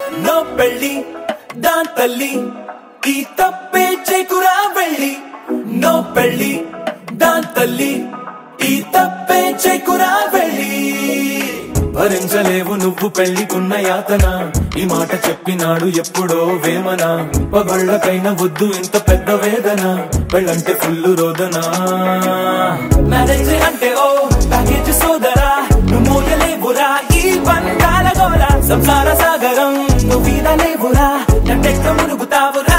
no పెళ్ళి దాన్ తల్లి ఈ తప్పే చేకురా వెళ్ళి నో పెళ్ళి దాన్ తల్లి ఈ తప్పే చేకురా వెళ్ళి భరించలేవు నువ్వు పెళ్లికున్న యాతన ఈ మాట చెప్పినాడు ఎప్పుడో వేమన పగళ్ళకైన వద్దు ఇంత పెద్ద వేదన పెళ్ళంటే ఫుల్లు రోదన మ్యారేజ్ అంటే ఓ ప్యాకేజ్ సోదరా నువ్వు మోయలేవురా ఈ బంధాల గోల సంసార సాగరం నువ్వు ఈదలేవురా నన్నెక్క మునుగుతావురా